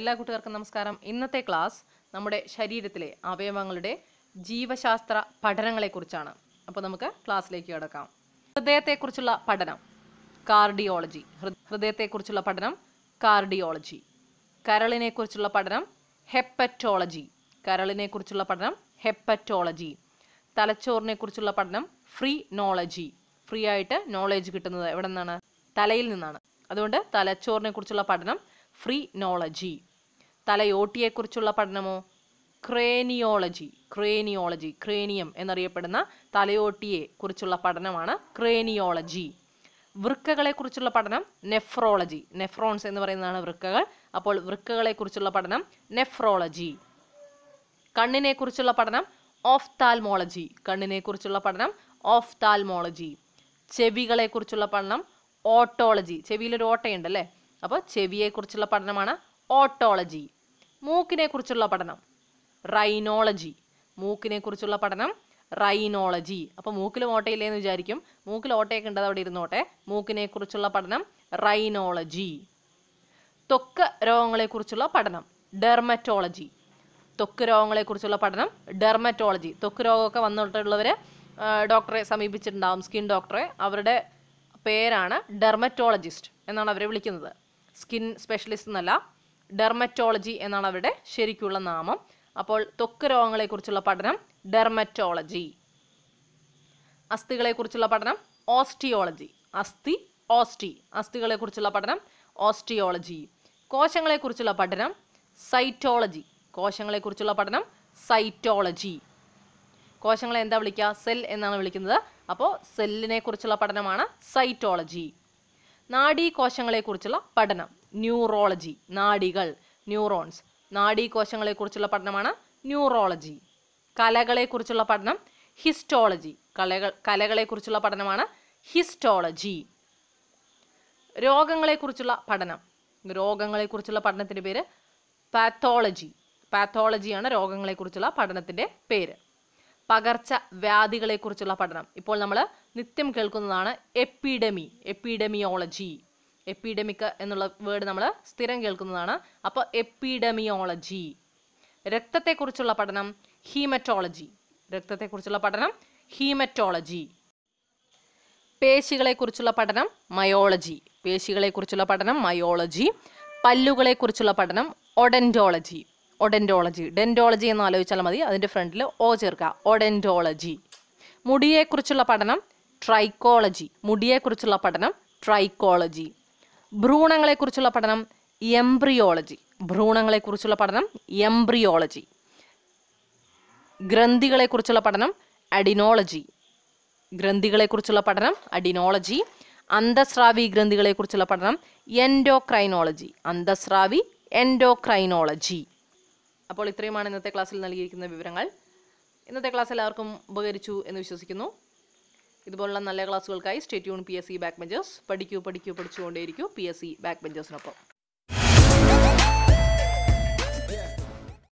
എല്ലാ കൂട്ടുകാർക്കും നമസ്കാരം ഇന്നത്തെ ക്ലാസ് നമ്മുടെ ശരീരത്തിലെ അവയവങ്ങളുടെ ജീവശാസ്ത്ര പഠനങ്ങളെക്കുറിച്ചാണ് അപ്പോൾ നമുക്ക് ക്ലാസ്സിലേക്ക് കിടക്കാം ഹൃദയത്തെക്കുറിച്ചുള്ള പഠനം കാർഡിയോളജി ഹൃദയത്തെക്കുറിച്ചുള്ള പഠനം കാർഡിയോളജി കരളിനെക്കുറിച്ചുള്ള പഠനം ഹെപ്പറ്റോളജി കരളിനെക്കുറിച്ചുള്ള പഠനം ഹെപ്പറ്റോളജി തലച്ചോറിനെക്കുറിച്ചുള്ള പഠനം ഫ്രീ നോളജി ഫ്രീ ആയിട്ട് നോളേജ് കിട്ടുന്നത് എവിടെ നിന്നാണ് തലയിൽ നിന്നാണ് അതുകൊണ്ട് തലച്ചോറിനെ കുറിച്ചുള്ള പഠനം ഫ്രീ നോളജി തലയോട്ടിയെക്കുറിച്ചുള്ള പഠനമോ ക്രേനിയോളജി ക്രേനിയോളജി ക്രേനിയം എന്നറിയപ്പെടുന്ന തലയോട്ടിയെ കുറിച്ചുള്ള പഠനമാണ് ക്രേനിയോളജി വൃക്കകളെക്കുറിച്ചുള്ള പഠനം നെഫ്രോളജി നെഫ്രോൺസ് എന്ന് പറയുന്നതാണ് വൃക്കകൾ അപ്പോൾ വൃക്കകളെക്കുറിച്ചുള്ള പഠനം നെഫ്രോളജി കണ്ണിനെക്കുറിച്ചുള്ള പഠനം ഓഫ്താൽമോളജി കണ്ണിനെക്കുറിച്ചുള്ള പഠനം ഓഫ്താൽമോളജി ചെവികളെക്കുറിച്ചുള്ള പഠനം ഓട്ടോളജി ചെവിയിലൊരു ഓട്ടയുണ്ട് അല്ലേ അപ്പോൾ ചെവിയെക്കുറിച്ചുള്ള പഠനമാണ് ഓട്ടോളജി മൂക്കിനെക്കുറിച്ചുള്ള പഠനം റൈനോളജി മൂക്കിനെക്കുറിച്ചുള്ള പഠനം റൈനോളജി അപ്പോൾ മൂക്കിൽ ഓട്ടയില്ലേ എന്ന് വിചാരിക്കും മൂക്കിൽ ഓട്ടയൊക്കെ ഉണ്ട് അത് അവിടെ ഇരുന്നോട്ടെ മൂക്കിനെക്കുറിച്ചുള്ള പഠനം റൈനോളജി ത്വക്ക് രോഗങ്ങളെക്കുറിച്ചുള്ള പഠനം ഡെർമറ്റോളജി ത്വക്ക് രോഗങ്ങളെക്കുറിച്ചുള്ള പഠനം ഡെർമറ്റോളജി ത്വക്ക് രോഗമൊക്കെ വന്നിട്ടുള്ളവർ ഡോക്ടറെ സമീപിച്ചിട്ടുണ്ടാവും സ്കിൻ ഡോക്ടറെ അവരുടെ പേരാണ് ഡെർമറ്റോളജിസ്റ്റ് എന്നാണ് അവരെ വിളിക്കുന്നത് സ്കിൻ സ്പെഷ്യലിസ്റ്റ് എന്നല്ല ഡെർമറ്റോളജി എന്നാണ് അവരുടെ ശരിക്കുള്ള നാമം അപ്പോൾ ത്വക്ക് രോഗങ്ങളെക്കുറിച്ചുള്ള പഠനം ഡെർമറ്റോളജി അസ്ഥികളെക്കുറിച്ചുള്ള പഠനം ഓസ്റ്റിയോളജി അസ്ഥി ഓസ്റ്റി അസ്ഥികളെക്കുറിച്ചുള്ള പഠനം ഓസ്റ്റിയോളജി കോശങ്ങളെക്കുറിച്ചുള്ള പഠനം സൈറ്റോളജി കോശങ്ങളെക്കുറിച്ചുള്ള പഠനം സൈറ്റോളജി കോശങ്ങളെ എന്താ വിളിക്കുക സെൽ എന്നാണ് വിളിക്കുന്നത് അപ്പോൾ സെല്ലിനെ കുറിച്ചുള്ള പഠനമാണ് സൈറ്റോളജി നാഡീകോശങ്ങളെക്കുറിച്ചുള്ള പഠനം ന്യൂറോളജി നാഡികൾ ന്യൂറോൺസ് നാഡീകോശങ്ങളെക്കുറിച്ചുള്ള പഠനമാണ് ന്യൂറോളജി കലകളെക്കുറിച്ചുള്ള പഠനം ഹിസ്റ്റോളജി കലകൾ കലകളെക്കുറിച്ചുള്ള പഠനമാണ് ഹിസ്റ്റോളജി രോഗങ്ങളെക്കുറിച്ചുള്ള പഠനം രോഗങ്ങളെക്കുറിച്ചുള്ള പഠനത്തിൻ്റെ പേര് പാത്തോളജി പാത്തോളജിയാണ് രോഗങ്ങളെക്കുറിച്ചുള്ള പഠനത്തിൻ്റെ പേര് പകർച്ച വ്യാധികളെക്കുറിച്ചുള്ള പഠനം ഇപ്പോൾ നമ്മൾ നിത്യം കേൾക്കുന്നതാണ് എപ്പിഡമി എപ്പിഡമിയോളജി എപ്പിഡമിക് എന്നുള്ള വേർഡ് നമ്മൾ സ്ഥിരം കേൾക്കുന്നതാണ് അപ്പോൾ എപ്പിഡമിയോളജി രക്തത്തെക്കുറിച്ചുള്ള പഠനം ഹീമറ്റോളജി രക്തത്തെക്കുറിച്ചുള്ള പഠനം ഹീമറ്റോളജി പേശികളെക്കുറിച്ചുള്ള പഠനം മയോളജി പേശികളെക്കുറിച്ചുള്ള പഠനം മയോളജി പല്ലുകളെക്കുറിച്ചുള്ള പഠനം ഒഡൻറ്റോളജി ഒഡൻറ്റോളജി ഡെൻറ്റോളജി എന്ന് ആലോചിച്ചാൽ മതി അതിൻ്റെ ഫ്രണ്ടിൽ ഓ ചേർക്കുക ഒഡൻറ്റോളജി മുടിയെക്കുറിച്ചുള്ള പഠനം ട്രൈക്കോളജി മുടിയെക്കുറിച്ചുള്ള പഠനം ട്രൈക്കോളജി ഭ്രൂണങ്ങളെക്കുറിച്ചുള്ള പഠനം എംബ്രിയോളജി ഭ്രൂണങ്ങളെക്കുറിച്ചുള്ള പഠനം എംബ്രിയോളജി ഗ്രന്ഥികളെക്കുറിച്ചുള്ള പഠനം അഡിനോളജി ഗ്രന്ഥികളെക്കുറിച്ചുള്ള പഠനം അഡിനോളജി അന്തസ്രാവി ഗ്രന്ഥികളെക്കുറിച്ചുള്ള പഠനം എൻഡോക്രൈനോളജി അന്തസ്രാവി എൻഡോക്രൈനോളജി അപ്പോൾ ഇത്രയുമാണ് ഇന്നത്തെ ക്ലാസ്സിൽ നൽകിയിരിക്കുന്ന വിവരങ്ങൾ ഇന്നത്തെ ക്ലാസ് എല്ലാവർക്കും ഉപകരിച്ചു എന്ന് വിശ്വസിക്കുന്നു ഇതുപോലുള്ള നല്ല ക്ലാസ്സുകൾക്കായി stay tuned P S C backbenchers പഠിക്കൂ പഠിക്കൂ പഠിച്ചുകൊണ്ടേയിരിക്കൂ പി എസ് സി ബാക്ക് ബെഞ്ചേഴ്സിനൊപ്പം